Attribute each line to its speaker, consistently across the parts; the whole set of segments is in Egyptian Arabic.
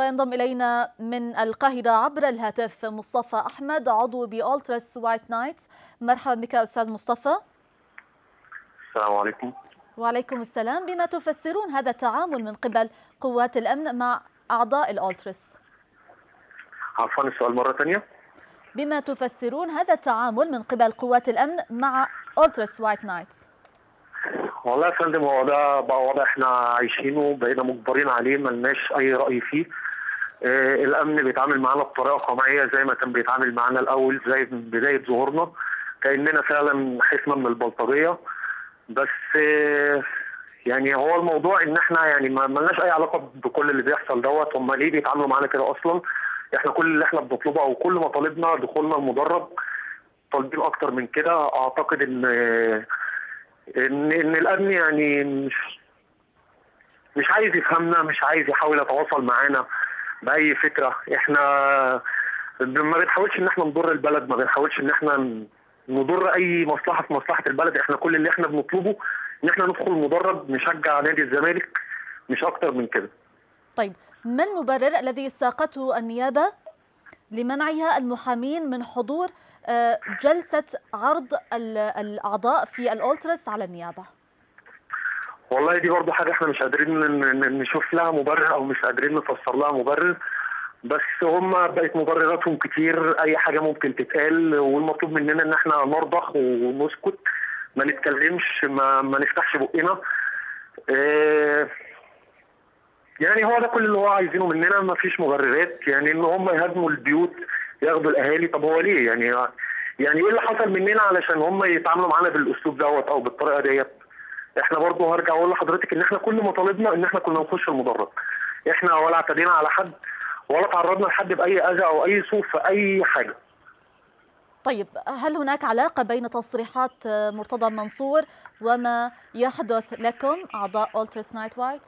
Speaker 1: وينضم إلينا من القاهرة عبر الهاتف مصطفى أحمد عضو بأولترس وايت نايتس مرحبا بك أستاذ مصطفى
Speaker 2: السلام عليكم
Speaker 1: وعليكم السلام بما تفسرون هذا التعامل من قبل قوات الأمن مع أعضاء الأولترس
Speaker 2: عفوا السؤال مرة ثانية
Speaker 1: بما تفسرون هذا التعامل من قبل قوات الأمن مع أولترس وايت نايتس
Speaker 2: والله يا فندم هو ده بقى وضع احنا عايشينه بقينا مجبرين عليه ملناش أي رأي فيه آه الأمن بيتعامل معانا بطريقة قمعية زي ما كان بيتعامل معانا الأول زي من بداية ظهورنا كأننا فعلا حسنا من البلطجية بس آه يعني هو الموضوع ان احنا يعني ما لناش اي علاقه بكل اللي بيحصل دوت هم ليه بيتعاملوا معانا كده اصلا احنا كل اللي احنا بنطلبه او كل مطالبنا دخولنا المدرج طالبين اكتر من كده اعتقد ان ان ان الامن يعني مش مش عايز يفهمنا مش عايز يحاول يتواصل معانا باي فكره احنا ما بنحاولش ان احنا نضر البلد ما بنحاولش ان احنا نضر اي مصلحه في مصلحه البلد احنا كل اللي احنا بنطلبه ان احنا ندخل المدرج نشجع نادي الزمالك مش اكتر من كده
Speaker 1: طيب ما المبرر الذي ساقته النيابه لمنعها المحامين من حضور جلسه عرض الاعضاء في الاولترس على النيابه
Speaker 2: والله دي برضه حاجه احنا مش قادرين نشوف لها مبرر او مش قادرين نفسر لها مبرر بس هم بقت مبرراتهم كتير اي حاجه ممكن تتقال والمطلوب مننا ان احنا نرضخ ونسكت ما نتكلمش ما, ما نفتحش بقنا اه يعني هو ده كل اللي هو عايزينه مننا ما فيش مبررات يعني ان هم يهاجموا البيوت ياخدوا الاهالي طب هو ليه يعني يعني ايه اللي حصل مننا علشان هم يتعاملوا معانا بالاسلوب دوت او بالطريقه ديت احنا برضه هرجع اقول لحضرتك ان احنا كل مطالبنا ان احنا كنا نخش المدرج احنا ولا اعتدينا على حد ولا تعرضنا لحد باي اذى او اي سوء في اي حاجه
Speaker 1: طيب هل هناك علاقة بين تصريحات مرتضى منصور وما يحدث لكم أعضاء أولترس نايت وايت؟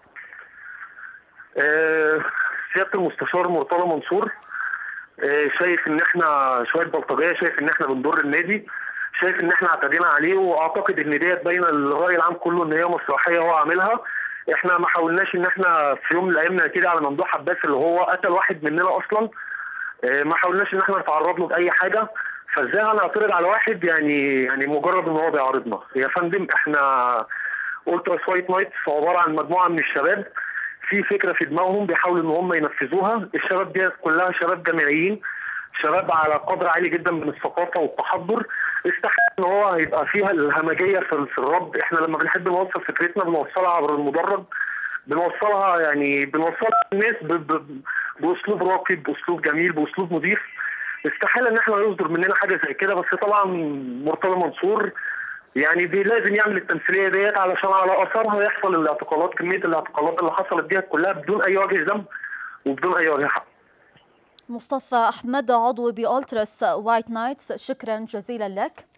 Speaker 2: آه سيادة المستشار مرتضى منصور آه شايف ان احنا شوية بلطجية شايف ان احنا بنضر النادي شايف ان احنا اعتدينا عليه واعتقد ان ديت باينه للراي العام كله ان هي مسرحيه هو عاملها احنا ما حاولناش ان احنا في يوم من الايام نعتدي على ممدوح عباس اللي هو قتل واحد مننا اصلا اه ما حاولناش ان احنا نتعرض له باي حاجه فازاي هنعترض على واحد يعني يعني مجرد ان هو بيعارضنا يا فندم احنا التراس وايت نايتس عباره عن مجموعه من الشباب في فكره في دماغهم بيحاولوا ان هم ينفذوها الشباب دي كلها شباب جامعيين شباب على قدر عالي جدا من الثقافه والتحضر استحق ان هو هيبقى فيها الهمجيه في, في الرد احنا لما بنحب نوصل فكرتنا بنوصلها عبر المدرج بنوصلها يعني بنوصلها للناس باسلوب راقي باسلوب جميل باسلوب نظيف استحاله ان احنا يصدر مننا حاجه زي كده بس طبعا مرتضى منصور يعني لازم يعمل التمثيليه ديت علشان على اثرها يحصل الاعتقالات كميه الاعتقالات اللي حصلت ديت كلها بدون اي وجه ذنب وبدون اي وجه حق
Speaker 1: مصطفى أحمد عضو بأولترس وايت نايتس شكرا جزيلا لك